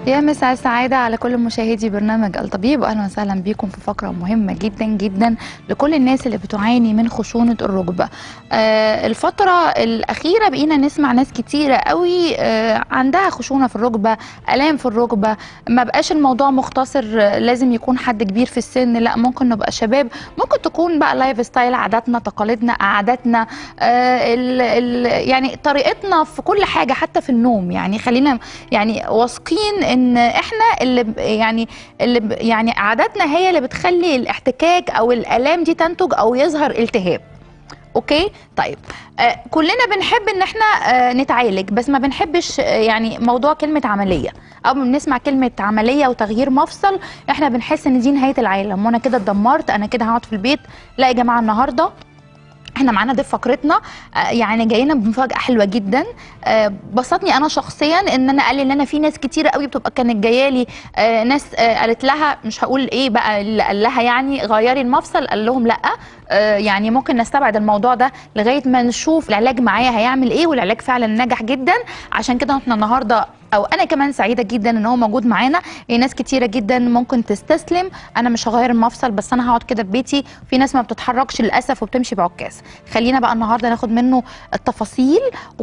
يا مساء السعادة على كل مشاهدي برنامج الطبيب وأهلا وسهلا بكم في فقرة مهمة جدا جدا لكل الناس اللي بتعاني من خشونة الركبة آه الفترة الأخيرة بقينا نسمع ناس كتيرة قوي آه عندها خشونة في الركبة ألام في الركبة ما بقاش الموضوع مختصر آه، لازم يكون حد كبير في السن لا ممكن نبقى شباب ممكن تكون بقى لايف ستايل عاداتنا تقاليدنا عاداتنا آه ال ال يعني طريقتنا في كل حاجة حتى في النوم يعني خلينا يعني واثقين ان احنا اللي ب- يعني اللي ب- يعني عاداتنا هي اللي بتخلي الاحتكاك او الالام دي تنتج او يظهر التهاب اوكي طيب آه كلنا بنحب ان احنا آه نتعالج بس ما بنحبش آه يعني موضوع كلمه عمليه او بنسمع كلمه عمليه وتغيير مفصل احنا بنحس ان دي نهايه العالم وانا كده اتدمرت انا كده هقعد في البيت لا يا جماعه النهارده احنا معانا ضيف فقرتنا آه، يعني جاينا بمفاجاه حلوه جدا آه، بسطني انا شخصيا ان انا قال لي ان انا في ناس كتيره قوي بتبقى كانت جايه لي آه، ناس آه، قالت لها مش هقول ايه بقى اللي قال لها يعني غيري المفصل قال لهم لا آه، يعني ممكن نستبعد الموضوع ده لغايه ما نشوف العلاج معايا هيعمل ايه والعلاج فعلا نجح جدا عشان كده احنا النهارده او انا كمان سعيده جدا ان هو موجود معانا هي ناس كتيره جدا ممكن تستسلم انا مش هغير المفصل بس انا هقعد كده في بيتي في ناس ما بتتحركش للاسف وبتمشي بعكاز خلينا بقى النهارده ناخد منه التفاصيل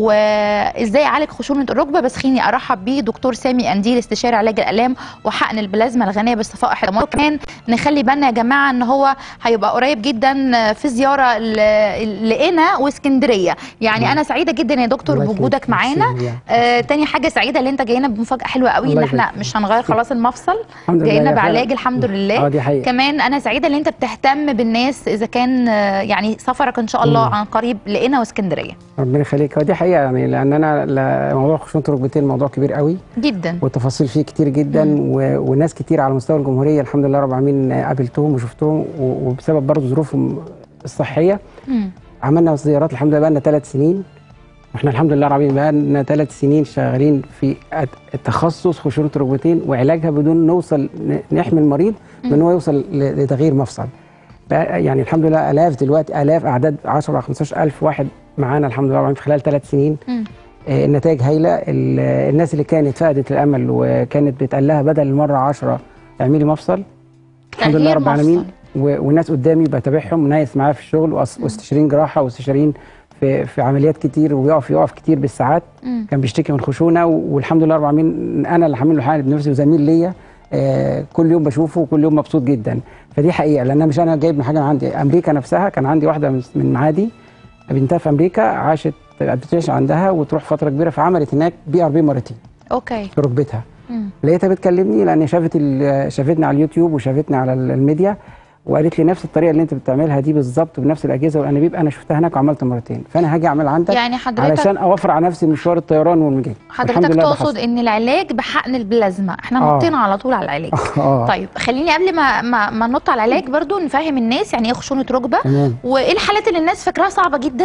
وازاي اعالج خشونه الركبه بس خليني ارحب بيه دكتور سامي انديل استشاري علاج الالام وحقن البلازما الغنيه بالصفائح الدمويه كمان نخلي بالنا يا جماعه ان هو هيبقى قريب جدا في زياره ل- لقنا واسكندريه يعني نعم. انا سعيده جدا يا دكتور الله بوجودك يخليك. معانا ميرسي. آه، تاني حاجه سعيده اللي انت جاينا بمفاجاه حلوه قوي ان الله احنا يبارك مش هنغير خلاص المفصل الحمد لله جاينا يا فعلا. بعلاج الحمد لله اه دي حقيقه كمان انا سعيده ان انت بتهتم بالناس اذا كان آه، يعني سفرك ان شاء الله مم. عن قريب لقنا واسكندريه ربنا يخليك هو دي حقيقه يعني لان انا لا- موضوع خشونه الركبتين موضوع كبير قوي جدا والتفاصيل فيه كتير جدا و... وناس كتير على مستوى الجمهوريه الحمد لله رب العالمين قابلتهم وشفتهم و... وبسبب برضه ظروفهم الصحيه مم. عملنا زيارات الحمد لله بقى لنا ثلاث سنين واحنا الحمد لله رب العالمين بقى لنا ثلاث سنين شغالين في الت- التخصص خشونه الركبتين وعلاجها بدون نوصل ن- نحمي المريض من ان هو يوصل ل- لتغيير مفصل بقى يعني الحمد لله الاف دلوقتي الاف اعداد 10 15 الف واحد معانا الحمد لله رب العالمين في خلال ثلاث سنين مم. آه، النتائج هايله ال- الناس اللي كانت فقدت الامل وكانت بتقال لها بدل المره 10 اعملي مفصل الحمد لله تغيير رب العالمين مفصل. و- والناس قدامي بتابعهم وناس معايا في الشغل وأس- واستشاريين جراحه واستشاريين في في عمليات كتير ويقف يقف كتير بالساعات مم. كان بيشتكي من خشونه و- والحمد لله رب العالمين انا اللي حامل له حاله بنفسي وزميل ليا آه، كل يوم بشوفه وكل يوم مبسوط جدا فدي حقيقه لان أنا مش انا جايب من حاجه من عندي امريكا نفسها كان عندي واحده من- من معادي بنتها في امريكا عاشت بتعيش عندها وتروح فتره كبيره فعملت هناك بي ار بي مرتين اوكي في ركبتها مم. لقيتها بتكلمني لان شافت ال- شافتني على اليوتيوب وشافتني على ال- الميديا وقالت لي نفس الطريقه اللي انت بتعملها دي بالظبط بنفس الاجهزه والانابيب انا شفتها هناك وعملت مرتين فانا هاجي اعمل عندك يعني حضرتك علشان اوفر على نفسي مشوار الطيران والمجي حضرتك تقصد ان العلاج بحقن البلازما احنا آه. نطينا على طول على العلاج اه طيب خليني قبل ما ما, ما ننط على العلاج برضو نفهم الناس يعني ايه خشونه ركبه تمام وايه الحالات اللي الناس فاكراها صعبه جدا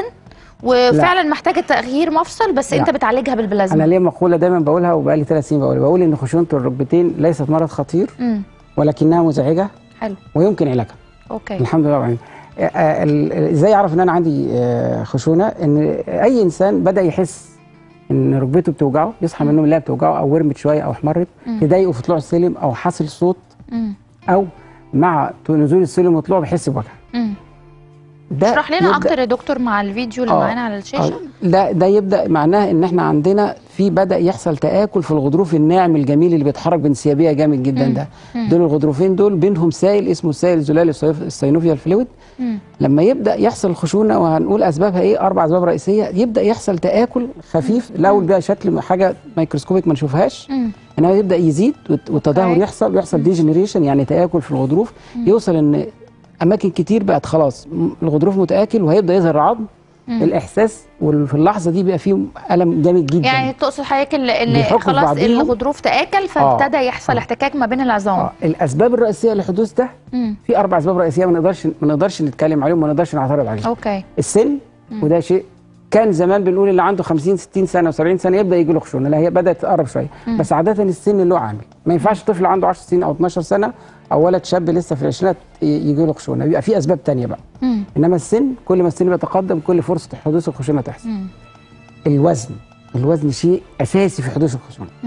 وفعلا محتاجه تغيير مفصل بس لا. انت بتعالجها انا بالبلازما ليا مقوله دايما بقولها وبقالي ثلاث سنين بقولها بقول ان خشونه الركبتين ليست مرض خطير امم ولكنها مزعجه حلو ويمكن علاجها اوكي الحمد لله رب العالمين آه، آه، ال- ال- ازاي اعرف ان انا عندي آه، خشونه ان اي انسان بدا يحس ان ركبته بتوجعه يصحى من النوم يلاقيها بتوجعه او ورمت شويه او احمرت مم. تضايقه في طلوع السلم او حاصل صوت امم او مع نزول السلم وطلوعه بيحس بوجع امم ده اشرح لنا يبدأ- اكتر يا دكتور مع الفيديو اللي آه. معانا على آه، الشاشه ده ده يبدا معناه ان احنا عندنا في بدا يحصل تاكل في الغضروف الناعم الجميل اللي بيتحرك بانسيابيه جامد جدا مم. ده مم. دول الغضروفين دول بينهم سائل اسمه السائل الزلالي السينوفيال فلويد امم لما يبدا يحصل الخشونه وهنقول اسبابها ايه اربع اسباب رئيسيه يبدا يحصل تاكل خفيف الاول بقى شكل حاجه ميكروسكوبيك ما نشوفهاش امم انما يبدا يزيد والت- والتدهور أوكي. يحصل ويحصل ديجنريشن يعني تاكل في الغضروف يوصل ان اماكن كتير بقت خلاص م- الغضروف متاكل وهيبدا يظهر عظم مم. الاحساس وفي اللحظه دي بيبقى فيه الم جامد جدا يعني تقصد حضرتك اللي اللي بيحكوا في خلاص بعضيهم. الغضروف تاكل فابتدى يحصل احتكاك ما بين العظام آه. الاسباب الرئيسيه لحدوث ده امم في اربع اسباب رئيسيه ما نقدرش ما نقدرش نتكلم عليهم ما نقدرش نعترض عليهم اوكي السن وده شيء كان زمان بنقول اللي عنده 50 60 سنه و70 سنه يبدا يجي له خشونه لا هي بدات تقرب شويه بس عاده السن له عامل ما ينفعش طفل عنده 10 سنين او 12 سنه او ولد شاب لسه في العشرينات ي- يجي له خشونه بيبقى في اسباب تانية بقى امم انما السن كل ما السن بيتقدم كل فرصه حدوث الخشونه تحصل امم الوزن الوزن شيء اساسي في حدوث الخشونه امم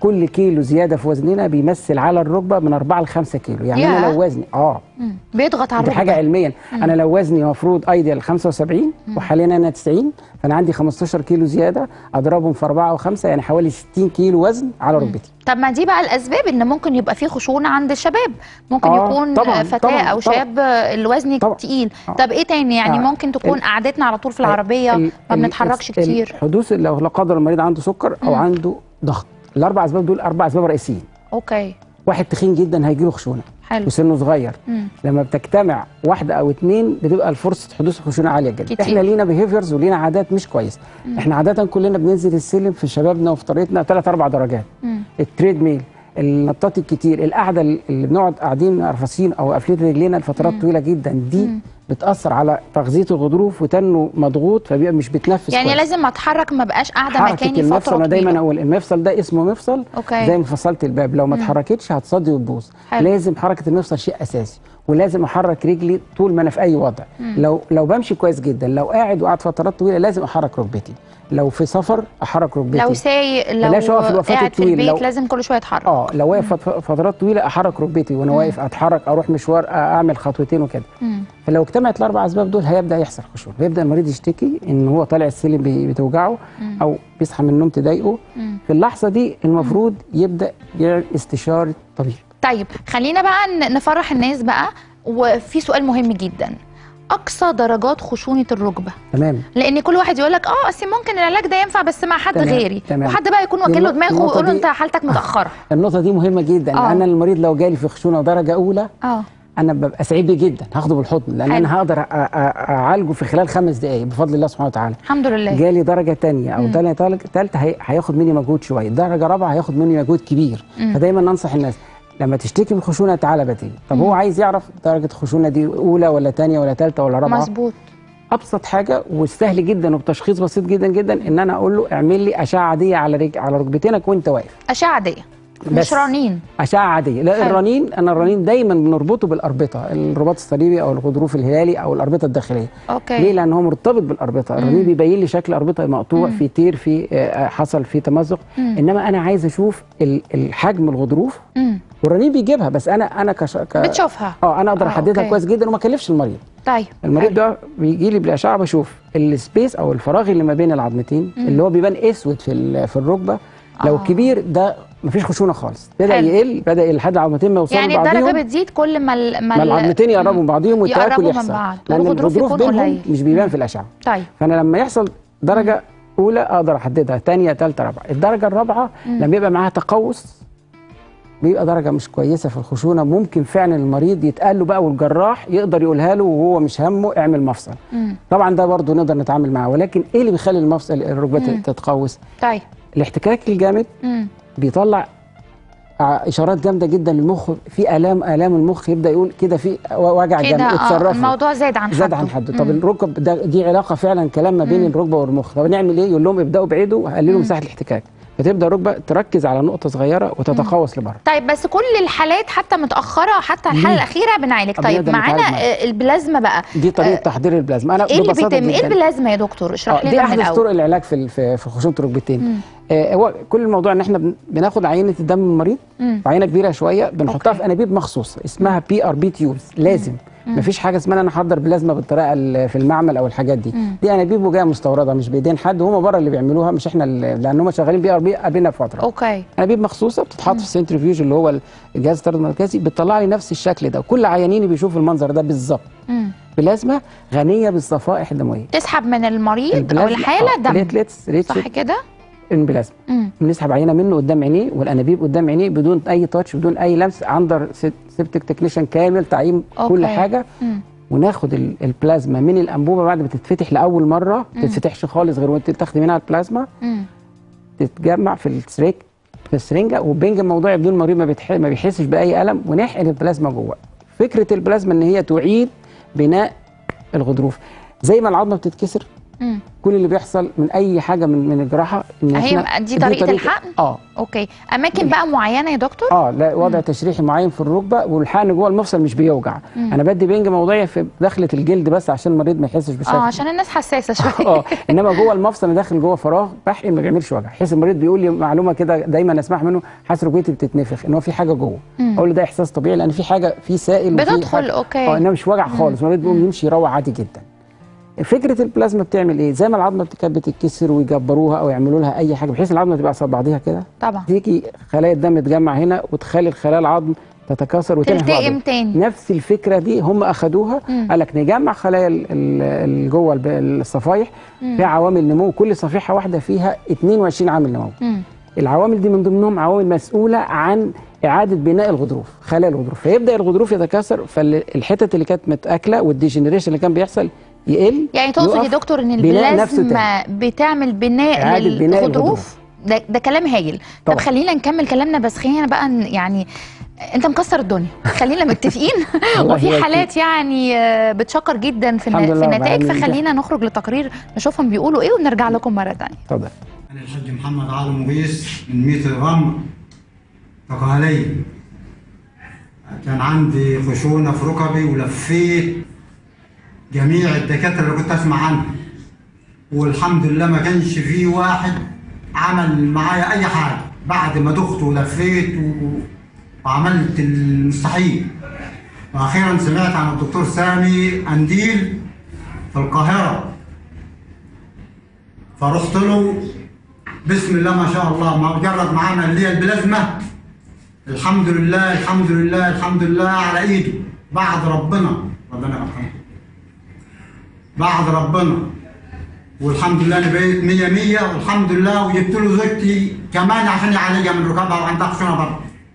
كل كيلو زياده في وزننا بيمثل على الركبه من 4 ل 5 كيلو يعني ياه. انا لو وزني اه مم. بيضغط على دي حاجه الركبه علميا انا لو وزني المفروض ايديال 75 وحاليا انا 90 فانا عندي 15 كيلو زياده اضربهم في 4 و5 يعني حوالي 60 كيلو وزن على ركبتي طب ما دي بقى الاسباب ان ممكن يبقى في خشونه عند الشباب ممكن آه، يكون طبعاً، فتاه طبعاً، او طبعاً. شاب الوزن طبعاً. تقيل آه. طب ايه تاني يعني آه. ممكن تكون ال- قعدتنا على طول في العربيه ال- ما ال- بنتحركش ال- كتير الحدوث لو لا قدر المريض عنده سكر او عنده ضغط الاربع اسباب دول اربع اسباب رئيسيين اوكي واحد تخين جدا هيجي له خشونه حلو وسنه صغير مم. لما بتجتمع واحده او اتنين بتبقى فرصه حدوث الخشونه عاليه جدا كتير. احنا لينا بيهيفيرز ولينا عادات مش كويسه احنا عاده كلنا بننزل السلم في شبابنا وفي طريقتنا ثلاث اربع درجات مم. التريد ميل النطاط الكتير القعده اللي بنقعد قاعدين رفاسين او قافلين رجلينا لفترات طويله جدا دي بتاثر على تغذيه الغضروف وتنه مضغوط فبيبقى مش بتنفس يعني كويس. لازم اتحرك ما بقاش قاعده حركه مكاني المفصل فتره انا دايما طويله اقول المفصل ده اسمه مفصل أوكي. زي ما فصلت الباب لو ما اتحركتش هتصدي وتبوظ حلو. لازم حركه المفصل شيء اساسي ولازم احرك رجلي طول ما انا في اي وضع لو لو بمشي كويس جدا لو قاعد وقعد فترات طويله لازم احرك ركبتي لو في سفر احرك ركبتي لو سايق لو بلاش أقف الوقفات قاعد في الطويلة، البيت لو- لازم كل شويه اتحرك اه لو واقف فت- فترات طويله احرك ركبتي وانا واقف اتحرك اروح مشوار اعمل خطوتين وكده مم. فلو اجتمعت الاربع اسباب دول هيبدا يحصل خشونه ويبدا المريض يشتكي ان هو طالع السلم بي- بتوجعه او بيصحى من النوم تضايقه مم. في اللحظه دي المفروض يبدا يعمل استشاره طبيب طيب خلينا بقى ن- نفرح الناس بقى وفي سؤال مهم جدا اقصى درجات خشونه الركبه تمام لان كل واحد يقول لك اه اصل ممكن العلاج ده ينفع بس مع حد تمام، غيري تمام. وحد بقى يكون واكل له النق- دماغه النقطة ويقول له دي- انت حالتك متاخره النقطه دي مهمه جدا آه. لان المريض لو جالي في خشونه درجه اولى اه انا ببقى سعيد بيه جدا هاخده بالحضن لان حلو. انا هقدر أ- أ- اعالجه في خلال خمس دقائق بفضل الله سبحانه وتعالى الحمد لله جالي درجه تانية او درجه ثالثه هي- هياخد مني مجهود شويه درجه رابعه هياخد مني مجهود كبير فدايما ننصح الناس لما تشتكي من خشونه تعالى بدري طب هو عايز يعرف درجه الخشونه دي اولى ولا ثانيه ولا ثالثه ولا رابعه مظبوط ابسط حاجه وسهل جدا وبتشخيص بسيط جدا جدا ان انا اقول له اعمل لي اشعه عاديه على رج... على ركبتينك وانت واقف اشعه عاديه مش بس. رنين اشعه عاديه لا حلو. الرنين انا الرنين دايما بنربطه بالاربطه الرباط الصليبي او الغضروف الهلالي او الاربطه الداخليه اوكي ليه لان هو مرتبط بالاربطه الرنين بيبين لي شكل اربطه مقطوع في تير في آه، حصل في تمزق انما انا عايز اشوف ال- الحجم الغضروف مم. والرنين بيجيبها بس انا انا كش... ك... بتشوفها اه انا اقدر آه، احددها أوكي. كويس جدا وما اكلفش المريض طيب المريض حلو. ده بيجي لي بالاشعه بشوف السبيس او الفراغ اللي ما بين العظمتين اللي هو بيبان اسود في ال- في الركبه لو آه. كبير ده مفيش خشونه خالص بدا حلو. يقل بدا يقل لحد العظمتين ما يوصلوا يعني لبعضيهم الدرجه بتزيد كل ما ال- ما, ما ال- العظمتين يقربوا من بعضهم والتاكل يقربوا من يحصل بعض لان والغضروف الغضروف يكون بينهم قليل. مش بيبان في الاشعه طيب فانا لما يحصل درجه اولى اقدر احددها ثانيه ثالثه رابعه الدرجه الرابعه لما يبقى معاها تقوس بيبقى درجه مش كويسه في الخشونه ممكن فعلا المريض يتقال له بقى والجراح يقدر يقولها له وهو مش همه اعمل مفصل مم. طبعا ده برضه نقدر نتعامل معاه ولكن ايه اللي بيخلي المفصل الركبه مم. تتقوس طيب الاحتكاك الجامد مم. بيطلع ع- اشارات جامده جدا للمخ في الام الام المخ يبدا يقول كده في وجع كده جامد آه اتصرفوا الموضوع زاد عن زاد حده. عن حده طب مم. الركب ده دي علاقه فعلا كلام ما بين الركبه والمخ طب نعمل ايه يقول لهم ابداوا بعيدوا وقللوا مساحه الاحتكاك فتبدا الركبه تركز على نقطه صغيره وتتقوس لبره طيب بس كل الحالات حتى متاخره حتى الحاله ليه؟ الاخيره بنعالج طب طيب نقدر معانا نتعالج معاه. آه، البلازما بقى دي طريقه تحضير البلازما انا ايه اللي ببساطه بيتم ايه جدا البلازما يا دكتور اشرح آه، لنا دي من احدث الاول طرق العلاج في ال- في في خشونه الركبتين آه هو كل الموضوع ان احنا بن- بناخد عينه الدم من المريض مم. عينه كبيره شويه بنحطها أوكي. في انابيب مخصوصه اسمها بي ار بي تيوبز لازم مفيش حاجه اسمها انا احضر بلازما بالطريقه ال- في المعمل او الحاجات دي دي انابيب وجايه مستورده مش بايدين حد وهم بره اللي بيعملوها مش احنا اللي- لان هم شغالين بي ار بي قبلنا بفتره اوكي انابيب مخصوصه بتتحط في السنترفيوج اللي هو الجهاز الطرد المركزي بتطلع لي نفس الشكل ده كل عيانيني بيشوفوا المنظر ده بالظبط مم. بلازما غنيه بالصفائح الدمويه تسحب من المريض او البلازما- الحاله آه، دم بليتلتس ريتش صح كده البلازما مم. بنسحب عينه منه قدام عينيه والانابيب قدام عينيه بدون اي تاتش بدون اي لمس اندر سيبتك تكنيشن كامل تعيين كل أوكي. حاجه مم. وناخد ال- البلازما من الانبوبه بعد ما تتفتح لاول مره ما تتفتحش خالص غير وانت تاخدي منها البلازما مم. تتجمع في السريك في السرنجه وبنج الموضوع بدون المريض ما, بتح... ما بيحسش باي الم ونحقن البلازما جوه فكره البلازما ان هي تعيد بناء الغضروف زي ما العظمه بتتكسر مم. كل اللي بيحصل من اي حاجه من من الجراحه ان أهي إحنا- دي طريقة الحقن؟ اه اوكي اماكن بقى معينه يا دكتور اه لا وضع تشريحي معين في الركبه والحقن جوه المفصل مش بيوجع مم. انا بدي بنج موضعي في دخله الجلد بس عشان المريض ما يحسش بشكل اه عشان الناس حساسه شويه اه انما جوه المفصل انا داخل جوه فراغ بحقن ما بيعملش وجع حيث المريض بيقول لي معلومه كده دايما اسمعها منه حاسس ركبتي بتتنفخ ان هو في حاجه جوه مم. اقول له ده احساس طبيعي لان في حاجه في سائل وفي بتدخل، حاجة- أوكي. اه انما مش وجع خالص المريض بيقوم يمشي يروح عادي جدا فكره البلازما بتعمل ايه زي ما العظمه كانت بتتكسر ويجبروها او يعملوا لها اي حاجه بحيث العظمه تبقى على بعضيها كده طبعا تيجي خلايا الدم تجمع هنا وتخلي الخلايا العظم تتكاثر وتنهي تلتئم بعضها. تاني. نفس الفكره دي هم اخذوها مم. قال لك نجمع خلايا ال- ال- ال- جوه الب- الصفايح فيها عوامل نمو كل صفيحه واحده فيها 22 عامل نمو مم. العوامل دي من ضمنهم عوامل مسؤوله عن اعاده بناء الغضروف خلايا الغضروف فيبدا الغضروف يتكاثر فالحتت اللي كانت متاكله والديجنريشن اللي كان بيحصل يقل يعني تقصد يا يقف، دكتور ان بناء نفسه البلازما بتعمل بناء إعادة بناء للغضروف ده, ده كلام هايل طب طبعا. خلينا نكمل كلامنا بس خلينا بقى ن- يعني انت مكسر الدنيا خلينا متفقين الله وفي يبارك حالات يعني آه، بتشكر جدا في الحمد الن- في لله النتائج رب العالمين. فخلينا نخرج لتقرير نشوفهم بيقولوا ايه ونرجع لكم مره ثانيه اتفضل أنا الحاج محمد علي مغيث من ميت الرمل تقالية كان عندي خشونة في ركبي ولفيت جميع الدكاترة اللي كنت أسمع عنها والحمد لله ما كانش فيه واحد عمل معايا أي حاجة بعد ما دخت ولفيت و... وعملت المستحيل وأخيرا سمعت عن الدكتور سامي أنديل في القاهرة فرحت له بسم الله ما شاء الله ما جرب معانا اللي هي البلازما الحمد لله الحمد لله الحمد لله على ايده بعد ربنا ربنا يرحمه بعد ربنا والحمد لله انا بقيت 100 100 والحمد لله وجبت له زوجتي كمان عشان يعالجها من ركابها وعندها خشونه برضه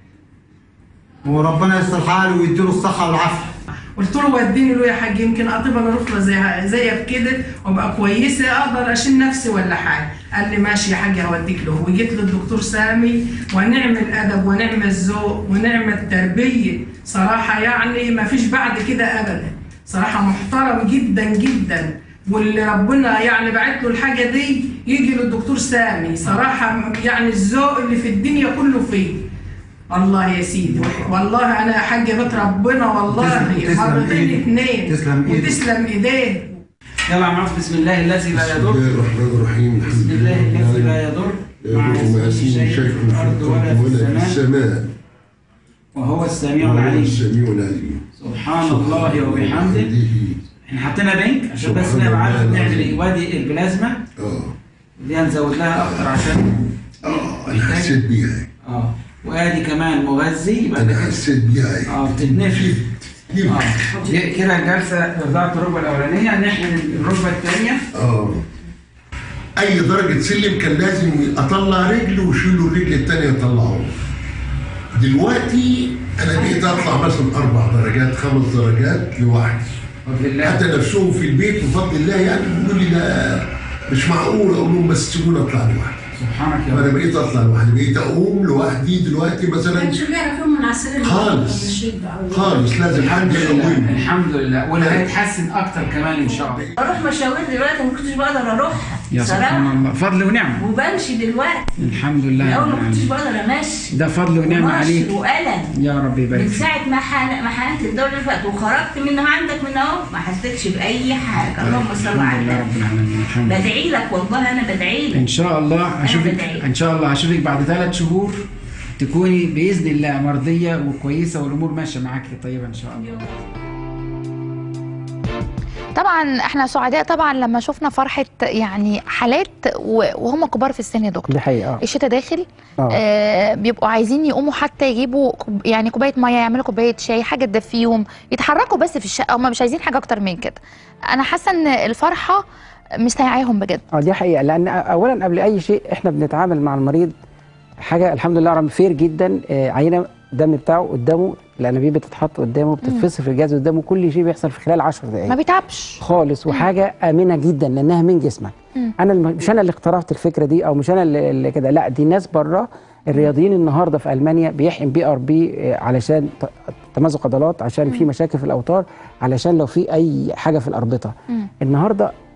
وربنا يستر حاله ويديله الصحه والعافيه قلت له وديني له يا حاج يمكن اطيب انا رفله زي زيك كده وابقى كويسه اقدر اشيل نفسي ولا حاجه قال لي ماشي يا حاج هوديك له وجيت للدكتور سامي ونعم الادب ونعم الذوق ونعم التربيه صراحه يعني ما فيش بعد كده ابدا صراحه محترم جدا جدا واللي ربنا يعني بعت له الحاجه دي يجي للدكتور سامي صراحه يعني الذوق اللي في الدنيا كله فيه الله يا سيدي والله انا حاجه بيت ربنا والله تسلم- تسلم مرتين إيدك. اثنين تسلم إيدك. وتسلم ايديه يلا معاذ بسم الله الذي لا بسم يضر الله الرحمن الرحيم الحمد بسم الله الذي لا لله يضر لا مع يضر مع اسمه اسمه شيء في الارض ولا في السماء وهو السميع وهو العليم السميع العليم سبحان الله وبحمده احنا حطينا بنك عشان بس سبحان نبقى عارف الله نعمل العظيم. ايه وادي البلازما اه دي هنزود لها اكتر عشان اه انا حسيت بيها اه وادي كمان مغذي يبقى ده انا كده حسيت بيها اه بتتنفي كيف اه دي كده الجلسه رضعت الركبه الاولانيه نحمل الركبه الثانيه اه اي درجه سلم كان لازم اطلع رجل وشيلوا الرجل الثانيه اطلعه دلوقتي انا بقيت اطلع مثلا اربع درجات خمس درجات لوحدي وفي الله حتى نفسهم في البيت بفضل الله يعني بيقولوا لي لا مش معقول اقول لهم بس سيبوني اطلع لوحدي سبحانك يا فانا رب بقيت اطلع لوحدي بقيت اقوم لوحدي دلوقتي مثلا كانش بيعرف يوم من على السرير خالص. من الشدة أو- خالص لازم حد الحمد لله يقومني الحمد لله واللي هيتحسن اكتر كمان ان شاء الله اروح مشاوير دلوقتي ما كنتش بقدر اروح يا سبحان الله فضل ونعمه وبمشي دلوقتي الحمد لله الاول رب ما كنتش العالمين. بقدر امشي ده فضل ونعمه ومشي عليك والم يا رب يبارك من فيك ساعة ما حن- ما حنت الدورة اللي فاتت وخرجت منها عندك من اهو ما حسيتش بأي حاجة اللهم صل الحمد على لله النبي رب العالمين الحمد لله بدعي لك والله أنا بدعي ان لك شاء الله اشوفك بدعي. ان شاء الله اشوفك بعد ثلاث شهور تكوني باذن الله مرضيه وكويسه والامور ماشيه معاكي طيبه ان شاء الله طبعا احنا سعداء طبعا لما شفنا فرحه يعني حالات و- وهم كبار في السن يا دكتور دي حقيقه آه. الشتاء داخل اه آه بيبقوا عايزين يقوموا حتى يجيبوا كوب- يعني كوبايه ميه يعملوا كوبايه شاي حاجه تدفيهم يتحركوا بس في الشقه هم مش عايزين حاجه اكتر من كده انا حاسه ان الفرحه مستيعاهم بجد اه دي حقيقه لان اولا قبل اي شيء احنا بنتعامل مع المريض حاجه الحمد لله رب فير جدا آه، عينه الدم بتاعه قدامه الانابيب بتتحط قدامه بتتفصل في الجهاز قدامه كل شيء بيحصل في خلال 10 دقائق ما بيتعبش خالص وحاجه امنه جدا لانها من جسمك مم. انا الم... مش انا اللي اخترعت الفكره دي او مش انا اللي, اللي كده لا دي ناس بره الرياضيين النهارده في المانيا بيحقن بي ار بي علشان ت- تمزق عضلات عشان في مشاكل في الاوتار علشان لو في اي حاجه في الاربطه مم. النهارده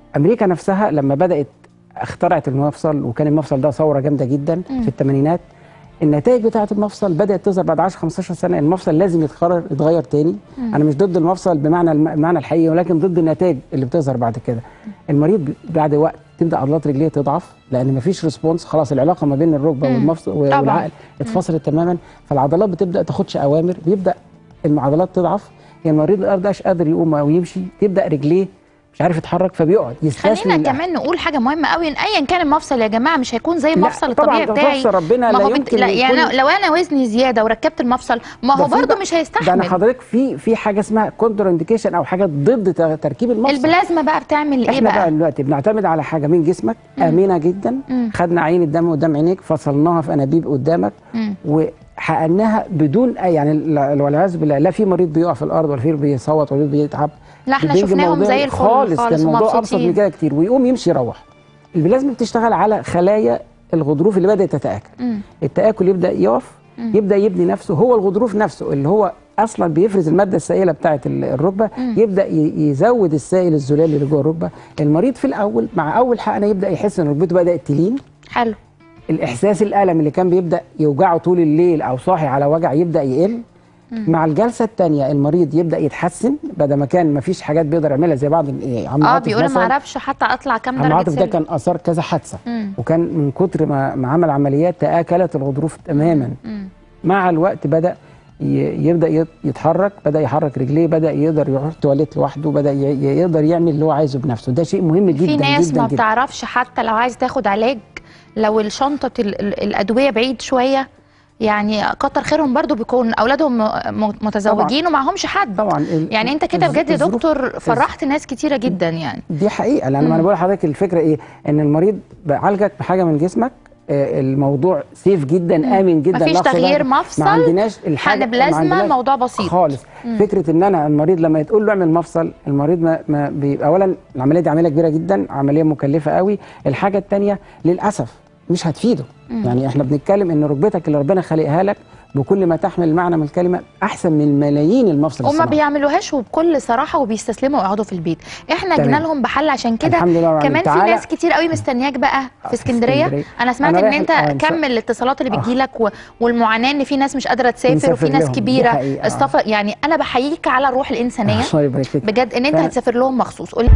امريكا نفسها لما بدات اخترعت المفصل وكان المفصل ده ثوره جامده جدا في الثمانينات النتائج بتاعه المفصل بدات تظهر بعد 10 15 سنه المفصل لازم يتقرر يتغير تاني انا مش ضد المفصل بمعنى الم- المعنى الحقيقي ولكن ضد النتائج اللي بتظهر بعد كده المريض بعد وقت تبدا عضلات رجليه تضعف لان مفيش ريسبونس خلاص العلاقه ما بين الركبه مم. والمفصل طبعاً. والعقل اتفصلت تماما فالعضلات بتبدا تاخدش اوامر بيبدا العضلات تضعف يعني المريض الارض مش قادر يقوم او يمشي تبدا رجليه مش عارف يتحرك فبيقعد يستسلم خلينا للأحد. كمان نقول حاجه مهمه قوي ان ايا كان المفصل يا جماعه مش هيكون زي لا، المفصل طبعاً الطبيعي ده بتاعي مفصل ربنا ما لا هو بت... يمكن لا يعني يكون- لو انا وزني زياده وركبت المفصل ما ده هو في برضه بقى- مش ده انا هيستحمل حضرتك في في حاجه اسمها كونتر انديكيشن او حاجه ضد ت- تركيب المفصل البلازما بقى بتعمل ايه احنا بقى بقى دلوقتي بنعتمد على حاجه من جسمك امنه جدا مم. خدنا عين الدم قدام عينيك فصلناها في انابيب قدامك مم. وحقناها بدون اي يعني لا- والعياذ بالله لا في مريض بيقع في الارض ولا في بيصوت ولا بيتعب لا، احنا بتيجي شفناهم موضوع زي الفل خالص خالص كان الموضوع ابسط ومبسوطين. من كده كتير ويقوم يمشي يروح البلازما بتشتغل على خلايا الغضروف اللي بدات تتاكل مم. التاكل يبدا يقف يبدا يبني نفسه هو الغضروف نفسه اللي هو اصلا بيفرز الماده السائله بتاعه ال- الركبه يبدا ي- يزود السائل الزلالي اللي جوه الركبه المريض في الاول مع اول حقنه يبدا يحس ان ركبته بدات تلين حلو الاحساس الالم اللي كان بيبدا يوجعه طول الليل او صاحي على وجع يبدا يقل مع الجلسه الثانيه المريض يبدا يتحسن بدل ما كان ما فيش حاجات بيقدر يعملها زي بعض ال- عم اه عاطف بيقول ما مثلاً. اعرفش حتى اطلع كام عم درجه عاطف ده سلم كان اثار كذا حادثه مم. وكان من كتر ما, ما عمل عمليات تاكلت الغضروف تماما مم. مع الوقت بدا ي- يبدا يت- يتحرك بدا يحرك رجليه بدا يقدر يروح تواليت لوحده بدا ي- ي- يقدر يعمل اللي هو عايزه بنفسه ده شيء مهم جدا في ناس جدا ما جدا بتعرفش حتى لو عايز تاخد علاج لو الشنطه ال- ال- الادويه بعيد شويه يعني كتر خيرهم برضو بيكون اولادهم م- م- متزوجين ومعهمش حد طبعا ال- يعني انت كده الظ- بجد يا الظروف- دكتور فرحت ناس كتيره جدا يعني دي حقيقه لان ما انا بقول لحضرتك الفكره ايه ان المريض بعالجك بحاجه من جسمك آه، الموضوع سيف جدا امن جدا مفيش لا أقصد تغيير ما مفصل، عندناش الحاجه حقن ما بلازما، عندناش موضوع بسيط. خالص فكره ان انا المريض لما تقول له اعمل مفصل المريض ما, ما بي اولا العمليه دي عمليه كبيره جدا عمليه مكلفه قوي الحاجه الثانيه للاسف مش هتفيده يعني احنا بنتكلم ان ركبتك اللي ربنا خلقها لك بكل ما تحمل المعنى من الكلمه احسن من ملايين المفصل وما الصناعي. بيعملوهاش وبكل صراحه وبيستسلموا ويقعدوا في البيت احنا تمام. جينا لهم بحل عشان كده الحمد لله رب كمان العالمين. في تعالى. ناس كتير قوي مستنياك بقى في في اسكندريه اسكندرية. انا سمعت أنا ان رايح- انت آه، إن شاء- كمل الاتصالات اللي آه. بتجيلك و... والمعاناه ان في ناس مش قادره تسافر بنسافر وفي ناس لهم، دي كبيره حقيقة. السفر يعني انا بحييك على الروح الانسانيه الله يبارك فيك بجد ان انت فأنا- هتسافر لهم مخصوص قول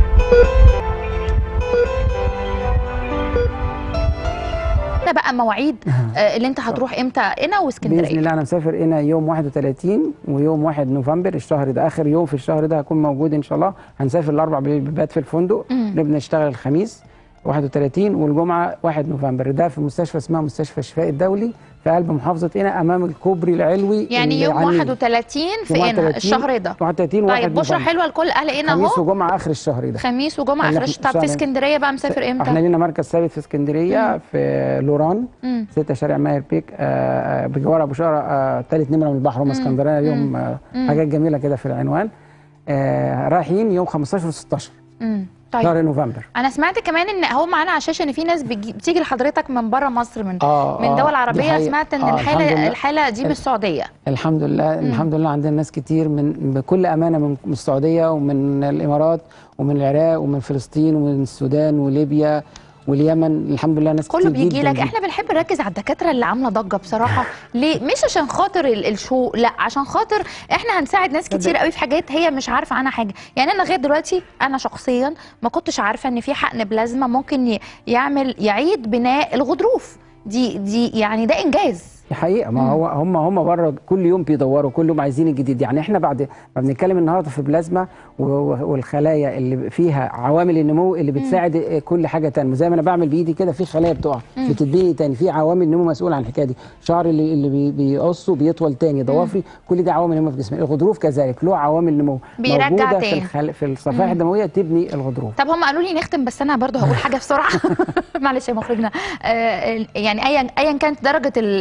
لنا بقى مواعيد آه، اللي انت هتروح امتى هنا باذن واسكندريه الله انا مسافر هنا يوم 31 ويوم 1 نوفمبر الشهر ده اخر يوم في الشهر ده هكون موجود ان شاء الله هنسافر الاربع بيبات في الفندق نبدا نشتغل الخميس 31 والجمعه 1 نوفمبر ده في مستشفى اسمها مستشفى الشفاء الدولي في قلب محافظه هنا امام الكوبري العلوي يعني اللي يوم على النيل. 31 في يوم هنا 31 الشهر ده 31 1 طيب بشرى حلوه لكل اهل هنا خميس اهو وجمعه اخر الشهر ده خميس وجمعه إحنا اخر في الش- طب في شهر- اسكندريه بقى مسافر احنا امتى؟ لينا مركز ثابت في اسكندريه في لوران مم. 6 شارع ماهر بيك آه، آه، بجوار ابو شقره آه، ثالث نمره من البحر هم اسكندريه يوم آه، حاجات جميله كده في العنوان آه، رايحين يوم 15 و16 مم. طيب شهر نوفمبر انا سمعت كمان ان هو معانا على الشاشه ان في ناس بيجي بتيجي لحضرتك من بره مصر من آه، من آه، دول دي عربيه حقيقة. سمعت ان آه، الحمد الحاله لله. الحاله دي من السعوديه الحمد لله الحمد لله عندنا ناس كتير من بكل امانه من من السعوديه ومن الامارات ومن العراق ومن فلسطين ومن السودان وليبيا واليمن الحمد لله ناس كله كتير بيجي جدا لك جدا. احنا بنحب نركز على الدكاتره اللي عامله ضجه بصراحه ليه مش عشان خاطر ال- الشو لا عشان خاطر احنا هنساعد ناس كتير قوي في حاجات هي مش عارفه عنها حاجه يعني انا لغايه دلوقتي انا شخصيا ما كنتش عارفه ان في حقن بلازما ممكن ي- يعمل يعيد بناء الغضروف دي دي يعني ده انجاز دي حقيقه ما هو هم هم بره كل يوم بيدوروا كل يوم عايزين الجديد يعني احنا بعد ما بنتكلم النهارده في بلازما و- و- والخلايا اللي فيها عوامل النمو اللي بتساعد آه، كل حاجه تانية زي ما انا بعمل بايدي كده في خلايا بتقع بتتبني تاني في عوامل نمو مسؤول عن الحكايه دي شعر اللي اللي بي- بيقصه بيطول تاني ضوافري كل دي عوامل نمو في جسمي الغضروف كذلك له عوامل نمو بيرجع موجوده تاني. في الخل... في الصفائح الدمويه تبني الغضروف طب هم قالوا لي نختم بس انا برضو هقول حاجه بسرعه معلش يا مخرجنا آه يعني ايا ايا كانت درجه ال ال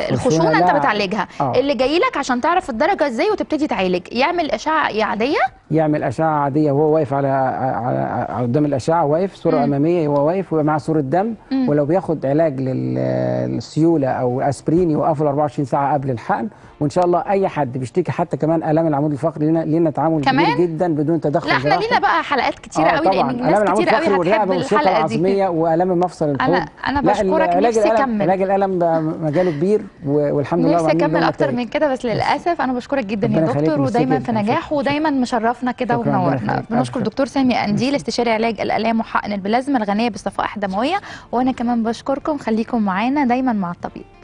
الخشونه انت لا. بتعالجها آه. اللي جاي لك عشان تعرف الدرجه ازاي وتبتدي تعالج يعمل اشعه عاديه يعمل اشعه عاديه وهو واقف على, على, على قدام الاشعه واقف صوره مم. اماميه وهو واقف ومع صوره دم مم. ولو بياخد علاج لل- للسيوله او اسبرين يوقفه ل 24 ساعه قبل الحقن وان شاء الله اي حد بيشتكي حتى كمان الام العمود الفقري لنا لينا تعامل كمان؟ كبير جدا بدون تدخل لا احنا جراحي. لينا بقى حلقات كتيره آه قوي طبعا لان الام ناس العمود كتير الفقري قوي هتحب والرقبه والشوكه الحلقه دي العظميه والام مفصل الحوض أنا- أنا لا، بشكرك، علاج نفسي الألم- أكمل. علاج الالم ده مجاله كبير و- والحمد لله نفسي عاملين اكمل له اكتر نتائج. من كده بس للاسف انا بشكرك جدا يا ربنا يخليك، دكتور ميرسي ودايما جدا. في نجاح شكراً. ودايما مشرفنا كده شكراً، ربنا ومنورنا يخليك. بنشكر ألف دكتور سامي انديل استشاري علاج الالام وحقن البلازما الغنيه بالصفائح الدمويه وانا كمان بشكركم خليكم معانا دايما مع الطبيب